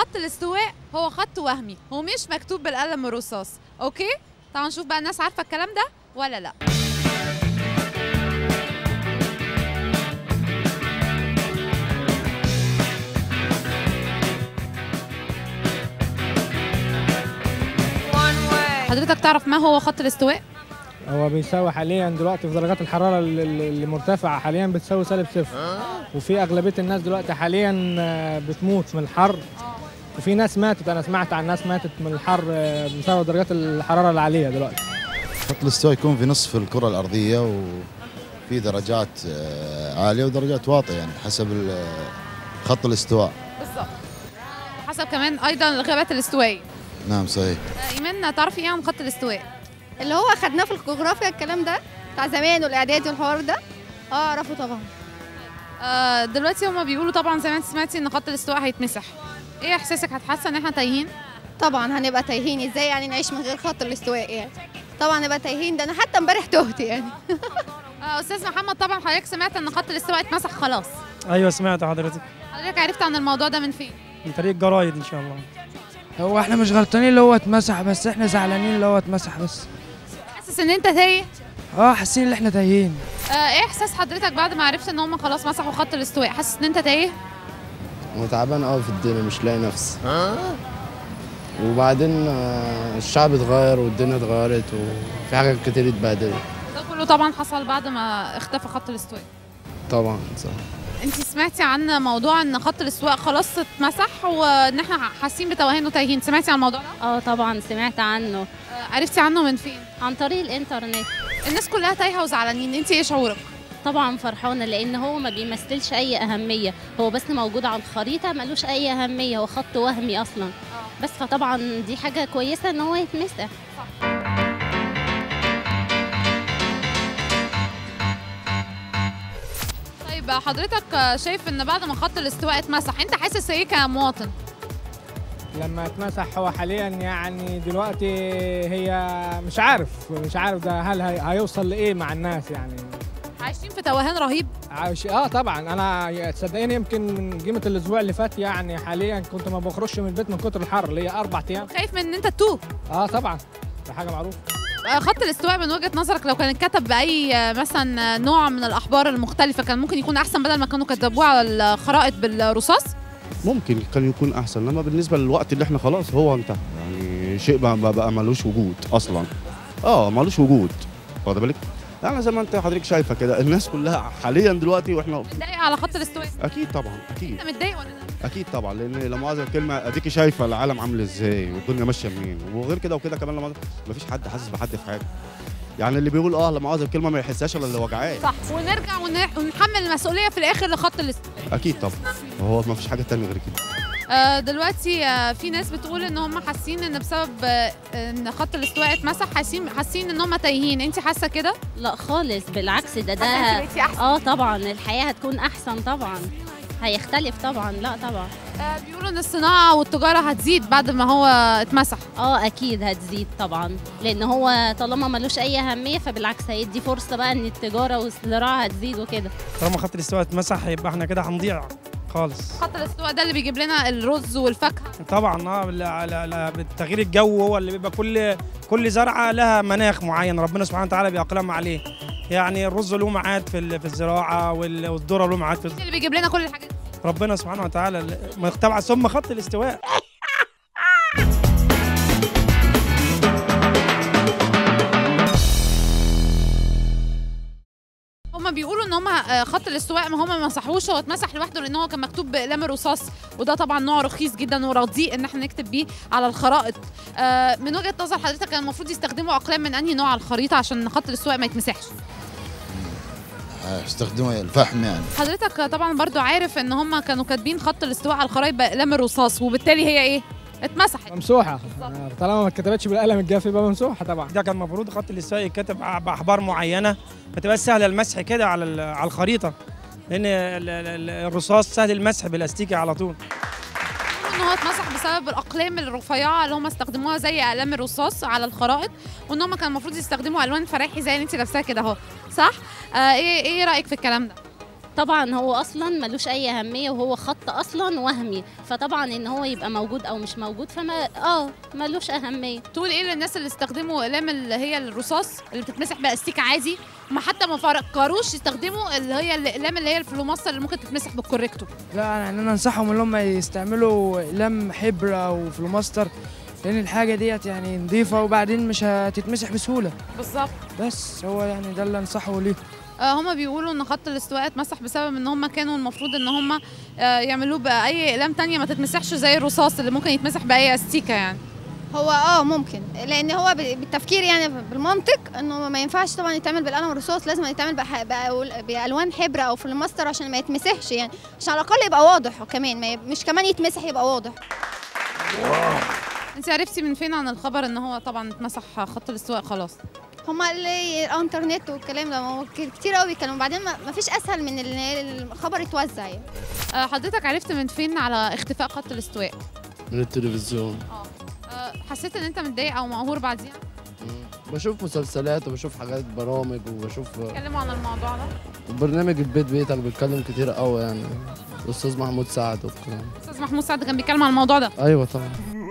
خط الاستواء هو خط وهمي هو مش مكتوب بالقلم الرصاص اوكي تعالوا نشوف بقى الناس عارفه الكلام ده ولا لا حضرتك تعرف ما هو خط الاستواء هو بيساوي حاليا دلوقتي في درجات الحراره اللي- اللي اللي مرتفعه حاليا بتساوي سالب صفر وفي اغلبيه الناس دلوقتي حاليا آه، بتموت من الحر وفي ناس ماتت انا سمعت عن ناس ماتت من الحر آه، بسبب درجات الحراره العاليه دلوقتي خط الاستواء يكون في نصف الكرة الأرضية وفي درجات آه، عالية ودرجات واطية يعني حسب ال- خط الاستواء بالظبط حسب كمان ايضا الغابات الاستوائيه نعم صحيح آه، ايمان تعرفي ايه عن خط الاستواء اللي هو خدناه في الجغرافيا الكلام ده بتاع زمان والاعدادي والحوار ده اه اعرفه طبعا آه، دلوقتي هما بيقولوا طبعا زي ما انت سمعتي ان خط الاستواء هيتمسح ايه احساسك هتحاسه ان احنا تايهين طبعا هنبقى تايهين ازاي يعني نعيش من غير خط الاستواء يعني طبعا نبقى تايهين ده انا حتى امبارح تهت يعني آه، استاذ محمد طبعا حضرتك سمعت ان خط الاستواء اتمسح خلاص ايوه سمعت حضرتك حضرتك عرفت عن الموضوع ده من فين من طريق جرايد ان شاء الله هو احنا مش غلطانين اللي هو اتمسح بس احنا زعلانين اللي هو اتمسح بس حاسس ان انت تايه اه حاسين ان احنا تايهين آه، ايه احساس حضرتك بعد ما عرفت ان هم خلاص مسحوا خط الاستواء حاسس ان انت تايه وتعبان قوي في الدنيا مش لاقي نفسي وبعدين آه، الشعب اتغير والدنيا اتغيرت وفي حاجات كتير اتبهدلت ده كله طبعا حصل بعد ما اختفى خط الاستواء طبعا صح انت سمعتي عن موضوع ان خط الاستواء خلاص اتمسح وان احنا حاسين بتوهان وتايهين سمعتي عن الموضوع ده اه طبعا سمعت عنه آه، عرفتي عنه من فين عن طريق الانترنت الناس كلها تايهه وزعلانين انت ايه شعورك طبعا فرحانه لان هو ما بيمثلش اي اهميه هو بس موجود على الخريطه ملوش اي اهميه هو خط وهمي اصلا بس فطبعا دي حاجه كويسه ان هو يتمسح طيب حضرتك شايف ان بعد ما خط الاستواء اتمسح انت حاسس ايه كمواطن لما اتمسح هو حاليا يعني دلوقتي هي مش عارف مش عارف ده هل هي- هيوصل لايه مع الناس يعني عايشين في توهان رهيب عايش اه طبعا انا تصدقيني يمكن من قيمه الاسبوع اللي فات يعني حاليا كنت ما بخرجش من البيت من كتر الحر اللي هي اربع ايام خايف من ان انت تتوه اه طبعا ده حاجه معروفه آه، خط الاستواء من وجهه نظرك لو كان اتكتب باي آه، مثلا آه، نوع من الاحبار المختلفه كان ممكن يكون احسن بدل ما كانوا كتبوه على الخرائط بالرصاص ممكن كان يكون احسن انما بالنسبه للوقت اللي احنا خلاص هو انتهى يعني شيء بقى, بقى, بقى ملوش وجود اصلا اه ملوش وجود واخد بالك يعني زي ما انت حضرتك شايفه كده الناس كلها حاليا دلوقتي واحنا متضايق على خط الاستواء اكيد طبعا اكيد انت متضايق ولا لا اكيد طبعا لان لا مؤاخذه الكلمه اديكي شايفه العالم عامل ازاي والدنيا ماشيه منين وغير كده وكده كمان لما مفيش حد حاسس بحد في حاجه يعني اللي بيقول اه لا مؤاخذه الكلمه ما يحسهاش الا اللي وجعاه صح ونرجع ون- ونحمل المسؤوليه في الاخر لخط الاستواء اكيد طبعا هو ما فيش حاجه تانية غير كده آه، دلوقتي آه، في ناس بتقول ان هم حاسين ان بسبب آه، ان خط الاستواء اتمسح حاسين حاسين ان هم تايهين انت حاسه كده لا خالص بالعكس ده ده حاسة انت بقيتي احسن اه طبعا الحياه هتكون احسن طبعا هيختلف طبعا لا طبعا آه، بيقولوا ان الصناعه والتجاره هتزيد بعد ما هو اتمسح اه اكيد هتزيد طبعا لان هو طالما ملوش اي اهميه فبالعكس هيدي فرصه بقى ان التجاره والزراعه هتزيد وكده طالما خط الاستواء اتمسح يبقى احنا كده هنضيع خالص خط الاستواء ده اللي بيجيب لنا الرز والفاكهه طبعا اه لا- لا- لا، بالتغيير الجو هو اللي بيبقى كل كل زرعه لها مناخ معين ربنا سبحانه وتعالى بيقلم عليه يعني الرز له ميعاد في ال- في الزراعه وال- والذره له ميعاد في الز- اللي بيجيب لنا كل الحاجات دي. ربنا سبحانه وتعالى ما طبعا ثم خط الاستواء هم بيقولوا ان هم آه، خط الاستواء ما هم ما مسحوش هو اتمسح لوحده لان هو كان مكتوب بقلم الرصاص وده طبعا نوع رخيص جدا ورديء ان احنا نكتب بيه على الخرائط آه، من وجهه نظر حضرتك كان المفروض يستخدموا اقلام من انهي نوع على الخريطه عشان خط الاستواء ما يتمسحش آه، استخدموا الفحم يعني حضرتك طبعا برضو عارف ان هم كانوا كاتبين خط الاستواء على الخرائط بقلم الرصاص وبالتالي هي ايه اتمسحت ممسوحه آه، طالما ما اتكتبتش بالقلم الجاف يبقى ممسوحه طبعا ده كان المفروض خط الاستواء يتكتب باحبار معينه ما تبقاش سهله المسح كده على ال- على الخريطه لان ال- ال- ال- الرصاص سهل المسح بالاستيكه على طول بيقولوا ان هو اتمسح بسبب الاقلام الرفيعه اللي هم استخدموها زي اقلام الرصاص على الخرائط وان هم كان المفروض يستخدموا الوان فراحي زي اللي انت لابساها كده اهو صح آه ايه ايه رايك في الكلام ده طبعا هو اصلا ملوش اي اهميه وهو خط اصلا وهمي فطبعا ان هو يبقى موجود او مش موجود فما اه ملوش اهميه تقول ايه للناس اللي استخدموا اقلام اللي هي الرصاص اللي بتتمسح باستيكه عادي ما حتى ما فكروش يستخدموا اللي هي الاقلام اللي هي الفلوماستر اللي ممكن تتمسح بالكوريكتور لا يعني انا انصحهم ان هم يستعملوا اقلام حبره وفلوماستر لان الحاجه ديت يعني نظيفه وبعدين مش هتتمسح بسهوله بالظبط بس هو يعني ده اللي انصحه ليه آه هما بيقولوا ان خط الاستواء اتمسح بسبب ان هما كانوا المفروض ان هما آه يعملوه باي اقلام تانية ما تتمسحش زي الرصاص اللي ممكن يتمسح باي استيكه يعني هو اه ممكن لان هو ب- بالتفكير يعني بالمنطق انه ما ينفعش طبعا يتعمل بالقلم الرصاص لازم يتعمل بح- بأول- بالوان حبر او في الماستر عشان ما يتمسحش يعني عشان على الاقل يبقى واضح كمان ما ي- مش كمان يتمسح يبقى واضح انت عرفتي من فين عن الخبر ان هو طبعا اتمسح خط الاستواء خلاص هما اللي الانترنت والكلام ده ما هو ك- كتير قوي بيتكلموا بعدين ما ما فيش اسهل من ان الخبر يتوزع يعني آه حضرتك عرفت من فين على اختفاء خط الاستواء من التلفزيون آه حسيت ان انت متضايق او مقهور بعديها بشوف مسلسلات وبشوف حاجات برامج وبشوف اتكلموا عن الموضوع ده برنامج البيت بيتك بيتكلم كتير قوي يعني الاستاذ محمود سعد والكلام استاذ محمود سعد كان بيتكلم عن الموضوع ده ايوه طبعا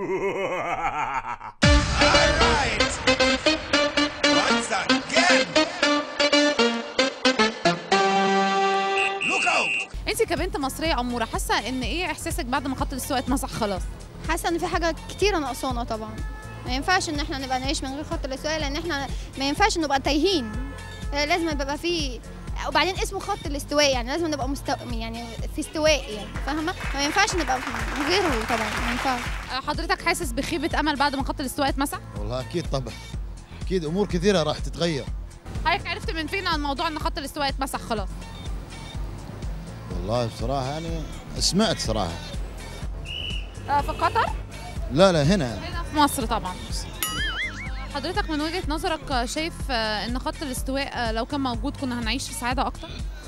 انت كبنت مصريه اموره حاسه ان ايه احساسك بعد ما خط الاستواء اتمسح خلاص حاسه ان في حاجه كتيره ناقصانا طبعا ما ينفعش ان احنا نبقى نعيش من غير خط الاستواء لان احنا ما ينفعش نبقى تايهين لازم يبقى في وبعدين اسمه خط الاستواء يعني لازم نبقى مستو... يعني في استواء يعني فاهمه ما ينفعش نبقى من غيره طبعا ما ينفعش آه حضرتك حاسس بخيبه امل بعد ما خط الاستواء اتمسح والله اكيد طبعا اكيد امور كثيره راح تتغير حضرتك عرفت من فين عن موضوع ان خط الاستواء اتمسح خلاص والله بصراحه يعني سمعت صراحه آه في قطر لا لا هنا هنا في مصر طبعا حضرتك من وجهه نظرك آه، شايف آه، ان خط الاستواء آه، لو كان موجود كنا هنعيش في سعاده اكتر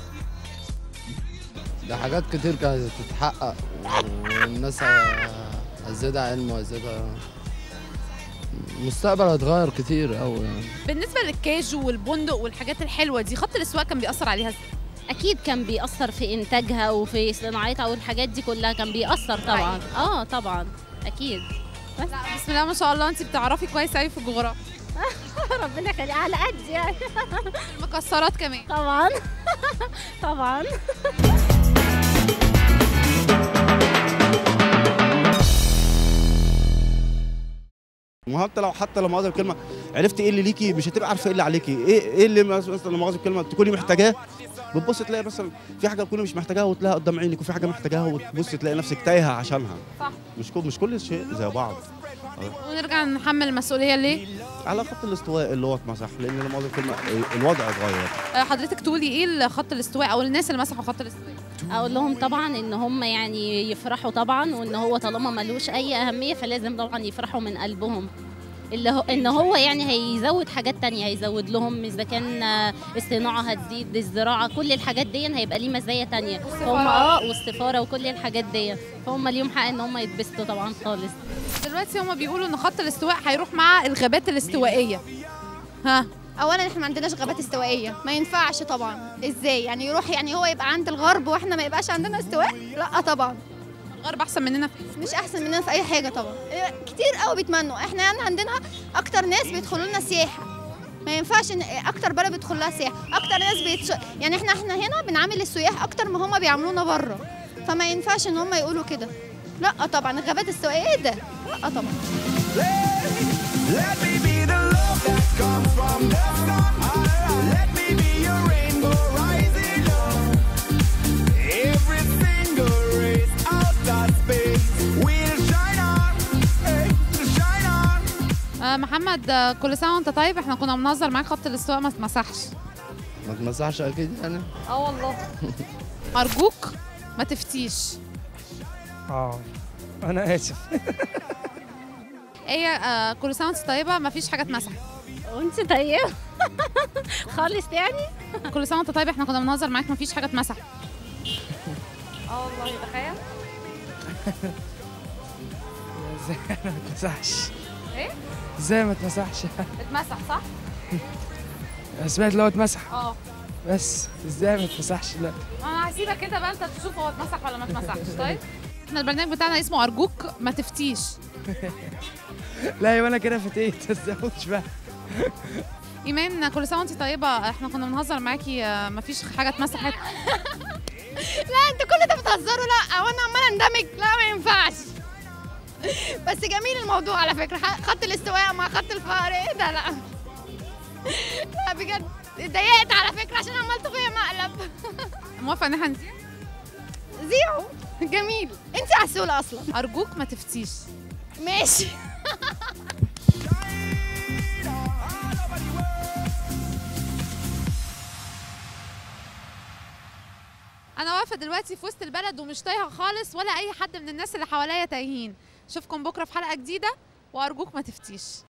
ده حاجات كتير كانت تتحقق والناس هزيدها علم وهزيدها المستقبل هيتغير كتير قوي يعني بالنسبه للكاجو والبندق والحاجات الحلوه دي خط الاستواء كان بيأثر عليها ازاي اكيد كان بيأثر في انتاجها وفي صناعتها والحاجات دي كلها كان بيأثر طبعا اه طبعا اكيد بس لا بسم الله ما شاء الله انت بتعرفي كويس قوي في الجغرافيا ربنا يخليك على قد يعني المكسرات كمان طبعا طبعا ما هو انت لو حتى لو مؤاخذه الكلمه عرفت ايه اللي ليكي مش هتبقى عارفه ايه اللي عليكي ايه ايه اللي مثلا لو مؤاخذه الكلمه تكوني محتاجاه بتبص تلاقي مثلا في حاجه تكوني مش محتاجاها وتلاقيها قدام عينك وفي حاجه محتاجاها وتبص تلاقي نفسك تايهه عشانها صح. مش كل مش كل شيء زي بعض ونرجع نحمل المسؤوليه ليه على خط الاستواء اللي هو اتمسح لان لو مؤاخذه الكلمه الوضع اتغير آه، حضرتك تقولي ايه خط الاستواء او الناس اللي مسحوا خط الاستواء اقول لهم طبعا ان هم يعني يفرحوا طبعا وان هو طالما ملوش اي اهميه فلازم طبعا يفرحوا من قلبهم اللي هو ان هو يعني هيزود حاجات تانية هيزود لهم اذا كان آه، الصناعه هتزيد الزراعه كل الحاجات دي هيبقى ليه مزايا تانية هم اه والسفاره وكل الحاجات دي فهم ليهم حق ان هم يتبسطوا طبعا خالص دلوقتي هما بيقولوا ان خط الاستواء هيروح مع الغابات الاستوائيه ها اولا احنا ما عندناش غابات استوائيه ما ينفعش طبعا ازاي يعني يروح يعني هو يبقى عند الغرب واحنا ما يبقاش عندنا استواء لا طبعا الغرب احسن مننا في إيه؟ مش احسن مننا في اي حاجه طبعا إيه، كتير قوي بيتمنوا احنا يعني عندنا اكتر ناس بيدخلوا لنا سياحه ما ينفعش ان اكتر بلد بيدخل لها سياحه اكتر ناس بيتش... يعني احنا احنا هنا بنعامل السياح اكتر ما هم بيعاملونا بره فما ينفعش ان هم يقولوا كده لا طبعا الغابات السوائيه ايه ده لا طبعا Let me be the love that comes from the sun. Let me be your rainbow rising up. Every single race out of space will shine on, hey, shine on. آه محمد آه، كل سنه وانت طيب احنا كنا بنهزر معاك خط الاستواء ما اتمسحش ما تمسحش اكيد يعني اه والله ارجوك ما تفتيش اه انا اسف هي آه كل سنه وانت طيبه ما فيش حاجه اتمسحت وانت طيب خالص يعني كل سنه وانت طيب احنا كنا بنهزر معاك ما فيش حاجه اتمسحت اه والله تخيل ازاي ما اتمسحش ايه ازاي ما اتمسحش اتمسح صح سمعت لو اتمسح اه بس ازاي ما تمسحش لا انا هسيبك انت بقى انت تشوف هو اتمسح ولا ما اتمسحش طيب احنا البرنامج بتاعنا اسمه ارجوك ما تفتيش لا يبقى انا كده فتيت ما تزودش بقى ايمان كل سنه وانت طيبه احنا كنا بنهزر معاكي آه، مفيش حاجه اتمسحت لا انتوا كل ده بتهزروا لا وانا عماله اندمج لا ما ينفعش بس جميل الموضوع على فكره ح- خط الاستواء مع خط الفقر ايه ده لا لا بجد اتضايقت على فكره عشان عملتوا فيا مقلب موافقه ان احنا نسيب زيعوا جميل انت عسوله اصلا ارجوك ما تفتيش ماشي انا واقفه دلوقتي في وسط البلد ومش تايهه خالص ولا اي حد من الناس اللي حواليا تايهين اشوفكم بكره في حلقه جديده وارجوك ما تفتيش